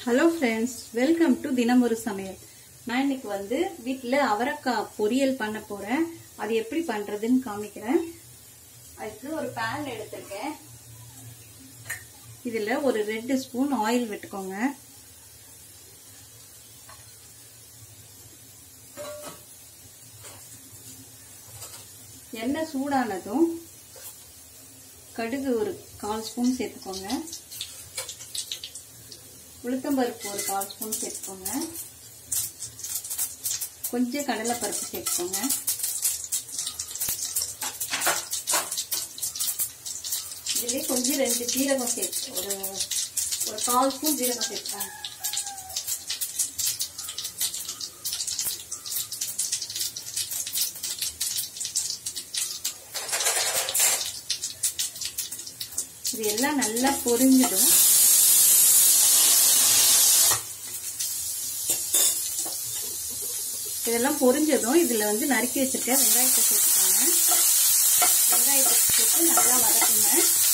hello friends welcome to தினம் ஒரு சமையல் நான் இன்னைக்கு வந்து வீட்டில் அவரைக்காய் பொரியல் பண்ண போகிறேன் அது எப்படி பண்ணுறதுன்னு காமிக்கிறேன் அதுக்கு ஒரு பேன் எடுத்திருக்கேன் இதில் ஒரு ரெண்டு ஸ்பூன் ஆயில் விட்டுக்கோங்க எண்ணெய் சூடானதும் கடுகு ஒரு கால் ஸ்பூன் சேர்த்துக்கோங்க உளுத்தம்பருப்பு ஒரு கால் ஸ்பூன் சேர்த்துக்கோங்க கொஞ்சம் கடலைப்பருப்பு சேர்த்துக்கோங்க இதுலேயே கொஞ்சம் ரெண்டு ஜீரகம் சேர்த்து ஒரு ஒரு கால் ஸ்பூன் ஜீரகம் சேர்த்துக்கோங்க இது எல்லாம் நல்லா பொரிஞ்சிடும் இதெல்லாம் பொரிஞ்சதும் இதில் வந்து நறுக்கி வச்சிருக்க வெங்காயத்தை சேர்த்துக்கோங்க வெங்காயத்தை சேர்த்து நல்லா வதக்குங்க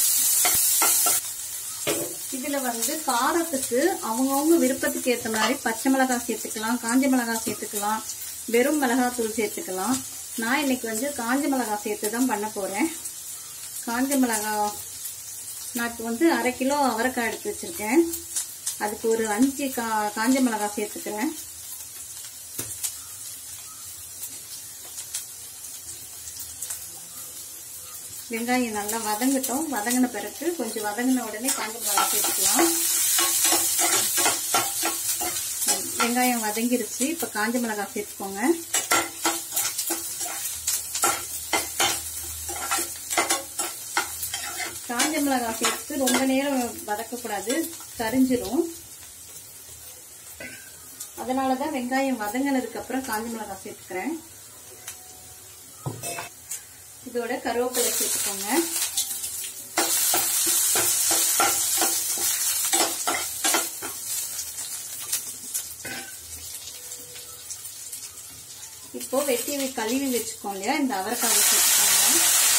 இதில் வந்து காரத்துக்கு அவங்கவுங்க விருப்பத்துக்கு ஏற்ற மாதிரி பச்சை மிளகாய் சேர்த்துக்கலாம் காஞ்ச மிளகாய் சேர்த்துக்கலாம் வெறும் மிளகாத்தூள் சேர்த்துக்கலாம் நான் இன்னைக்கு வந்து காஞ்ச மிளகாய் சேர்த்து தான் பண்ண போகிறேன் காஞ்ச மிளகாய் நான் இப்போ வந்து அரை கிலோ அவரைக்காய் எடுத்து வச்சுருக்கேன் அதுக்கு ஒரு அஞ்சு கா காஞ்ச மிளகாய் சேர்த்துக்கிறேன் வெங்காயம் நல்லா வதங்கட்டும் வதங்கின பிறகு கொஞ்சம் வதங்கின உடனே காஞ்ச மிளகாய் சேர்த்துக்கலாம் வெங்காயம் வதங்கிருச்சு இப்போ காஞ்ச மிளகாய் சேர்த்துக்கோங்க காஞ்ச மிளகாய் சேர்த்து ரொம்ப நேரம் வதக்கக்கூடாது கரிஞ்சிரும் அதனால தான் வெங்காயம் வதங்கினதுக்கு அப்புறம் காஞ்ச மிளகாய் சேர்த்துக்கிறேன் இதோட கருவேப்பிலை சேர்த்துக்கோங்க இப்போ வெட்டி கழுவி வச்சுக்கோங்க இல்லையா இந்த அவரைக்காவை சேர்த்துக்கோங்க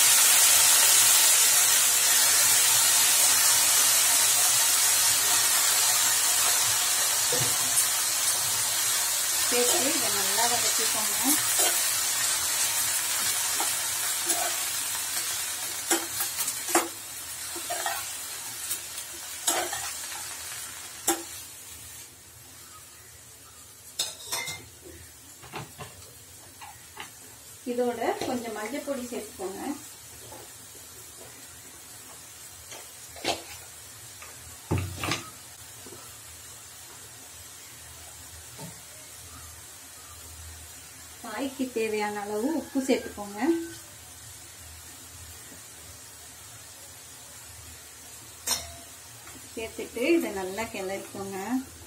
சேர்த்து இதை நல்லா வதக்கிக்கோங்க இதோட கொஞ்சம் மஞ்சள் பொடி சேர்த்துக்கோங்க காய்க்கு தேவையான அளவு உப்பு சேர்த்துக்கோங்க சேர்த்துட்டு இதை நல்லா கிளறிக்கோங்க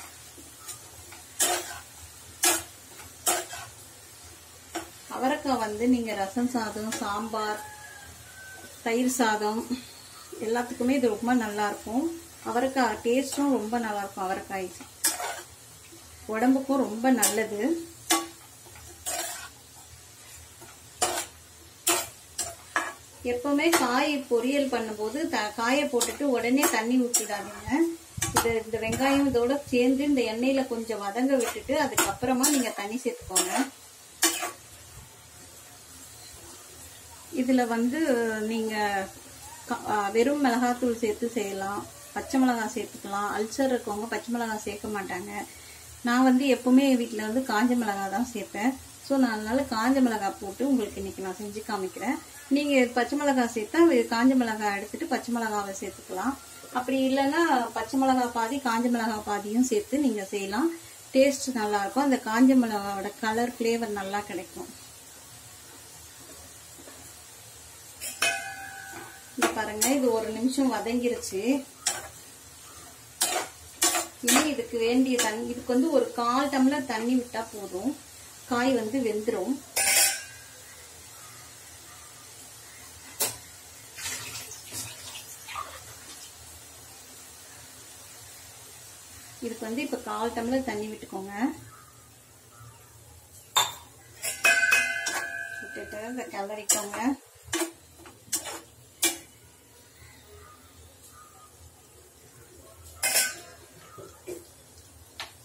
அவரைக்காய் வந்து நீங்கள் ரசம் சாதம் சாம்பார் தயிர் சாதம் எல்லாத்துக்குமே இது ரொம்ப நல்லாயிருக்கும் அவரைக்காய் டேஸ்ட்டும் ரொம்ப நல்லாயிருக்கும் அவரைக்காய் உடம்புக்கும் ரொம்ப நல்லது எப்பவுமே காய் பொரியல் பண்ணும்போது த காயை போட்டுட்டு உடனே தண்ணி ஊற்றிடாதீங்க இது இந்த வெங்காயம் இதோட சேர்ந்து இந்த எண்ணெயில கொஞ்சம் வதங்க விட்டுட்டு அதுக்கப்புறமா நீங்க தண்ணி சேர்த்துக்கோங்க இதுல வந்து நீங்க வெறும் மிளகாத்தூள் சேர்த்து செய்யலாம் பச்சை மிளகாய் சேர்த்துக்கலாம் அல்சர் இருக்கவங்க பச்சை மிளகாய் சேர்க்க மாட்டாங்க நான் வந்து எப்பவுமே வீட்டில் வந்து காஞ்ச மிளகாய் தான் சேர்ப்பேன் ஸோ நான் அதனால காஞ்ச மிளகாய் போட்டு உங்களுக்கு இன்னைக்கு நான் செஞ்சு காமிக்கிறேன் நீங்கள் பச்சை மிளகாய் சேர்த்தா காஞ்ச மிளகாய் எடுத்துட்டு பச்சை மிளகாவை சேர்த்துக்கலாம் அப்படி இல்லைன்னா பச்சை மிளகாய் பாதி காஞ்ச மிளகாய் பாதியும் சேர்த்து நீங்கள் செய்யலாம் டேஸ்ட் நல்லா இருக்கும் அந்த காஞ்ச மிளகாவோட கலர் ஃப்ளேவர் நல்லா கிடைக்கும் இது பாருங்க இது ஒரு நிமிஷம் வதங்கிருச்சு இனி இதுக்கு வேண்டிய தண்ணி இதுக்கு வந்து ஒரு கால் டம்ளர் தண்ணி விட்டா போதும் காய் வந்து வெந்துடும் இதுக்கு வந்து இப்ப கால் டம்ளர் தண்ணி விட்டுக்கோங்க விட்டுட்டு இந்த கிளறிக்கோங்க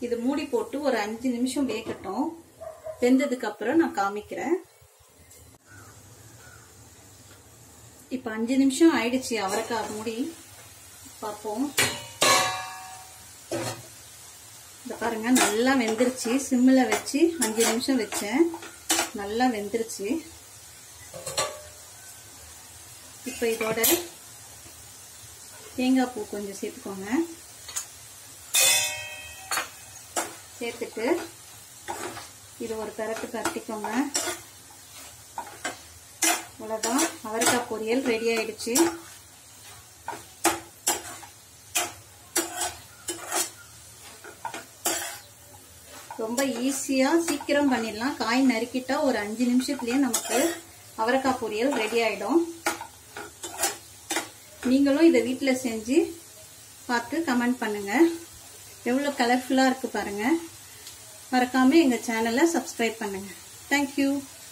இது மூடி போட்டு ஒரு அஞ்சு நிமிஷம் வேகட்டும் வெந்ததுக்கு அப்புறம் நான் காமிக்கிறேன் இப்ப அஞ்சு நிமிஷம் ஆயிடுச்சு அவரைக்காய் மூடி பார்ப்போம் இந்த பாருங்க நல்லா வெந்துருச்சு சிம்மில் வச்சு அஞ்சு நிமிஷம் வச்சேன் நல்லா வெந்துருச்சு இப்போ இதோட தேங்காய் பூ கொஞ்சம் சேர்த்துக்கோங்க சேர்த்துட்டு இது ஒரு கரட்டு கட்டிக்கோங்க அவ்வளோதான் அவரைக்காய் பொரியல் ரெடி ஆயிடுச்சு ரொம்ப ஈஸியாக சீக்கிரம் பண்ணிடலாம் காய் நறுக்கிட்டா ஒரு அஞ்சு நிமிஷத்துலேயே நமக்கு அவரைக்காய் பொரியல் ரெடி ஆகிடும் நீங்களும் இதை வீட்டில் செஞ்சு பார்த்து கமெண்ட் பண்ணுங்கள் எவ்வளோ கலர்ஃபுல்லாக இருக்குது பாருங்கள் மறக்காமல் எங்கள் சேனலை சப்ஸ்கிரைப் பண்ணுங்கள் தேங்க்யூ